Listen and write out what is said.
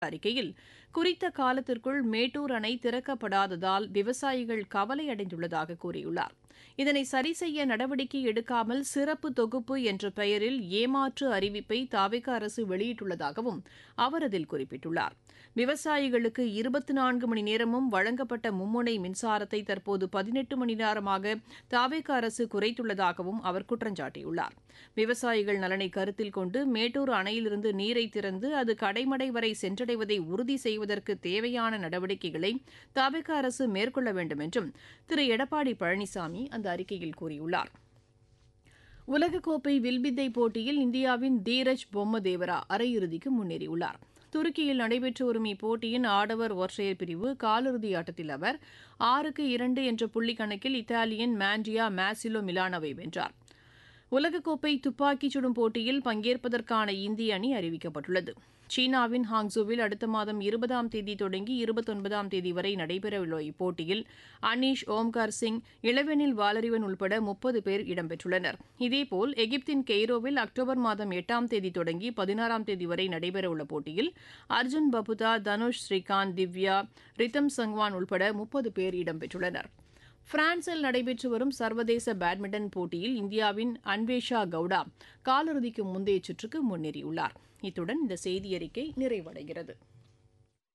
அறிக்கையில் குறித்த காலத்திற்குள் மேட்டூர் அணை திறக்கப்படாததால் விவசாயிகள் கவலை அடைந்துள்ளதாக கூறியுள்ளார் இதனை சரி செய்ய நடவடிக்கை எடுக்காமல் சிறப்பு தொகுப்பு என்ற பெயரில் ஏமாற்று அறிவிப்பை தாவிக அரசு வெளியிட்டுள்ளதாகவும் அவர் அதில் குறிப்பிட்டுள்ளார் விவசாயிகளுக்கு இருபத்தி நான்கு மணி நேரமும் வழங்கப்பட்ட மும்முனை மின்சாரத்தை தற்போது பதினெட்டு மணி நேரமாக தாவேக அரசு குறைத்துள்ளதாகவும் அவர் குற்றஞ்சாட்டியுள்ளார் விவசாயிகள் நலனை கருத்தில் கொண்டு மேட்டூர் அணையிலிருந்து நீரை திறந்து அது கடைமடை வரை சென்றடைவதை உறுதி செய்வதற்கு தேவையான நடவடிக்கைகளை தாவேக அரசு மேற்கொள்ள வேண்டும் என்றும் திரு எடப்பாடி பழனிசாமி அந்த அறிக்கையில் கூறியுள்ளார் உலகக்கோப்பை வில்வித்தை போட்டியில் இந்தியாவின் தீரஜ் பொம்மதேவரா அரையிறுதிக்கு முன்னேறியுள்ளார் துருக்கியில் நடைபெற்று வரும் இப்போட்டியின் ஆடவர் ஒற்றையர் பிரிவு காலிறுதி ஆட்டத்தில் அவர் ஆறுக்கு இரண்டு என்ற புள்ளி கணக்கில் இத்தாலியன் மாண்டியா மேசிலோ மிலானோவை வென்றார் உலகக்கோப்பை துப்பாக்கிச் சுடும் போட்டியில் பங்கேற்பதற்கான இந்திய அணி அறிவிக்கப்பட்டுள்ளது சீனாவின் ஹாங்ஸோவில் அடுத்த மாதம் இருபதாம் தேதி தொடங்கி இருபத்தொன்பதாம் தேதி வரை நடைபெறவுள்ள இப்போட்டியில் அனீஷ் ஓம்கார் சிங் இளவெனில் வாலறிவன் உள்பட முப்பது பேர் இடம்பெற்றுள்ளனர் இதேபோல் எகிப்தின் கெய்ரோவில் அக்டோபர் மாதம் எட்டாம் தேதி தொடங்கி பதினாறாம் தேதி வரை நடைபெறவுள்ள போட்டியில் அர்ஜுன் பபுதா தனுஷ் ஸ்ரீகாந்த் திவ்யா ரித்தம் சங்வான் உள்பட முப்பது பேர் இடம்பெற்றுள்ளனர் பிரான்சில் நடைபெற்று வரும் சர்வதேச பேட்மிண்டன் போட்டியில் இந்தியாவின் அன்வேஷா கவுடா காலிறுதிக்கு முந்தைய சுற்றுக்கு முன்னேறியுள்ளார் இத்துடன் இந்த செய்தியறிக்கை நிறைவடைகிறது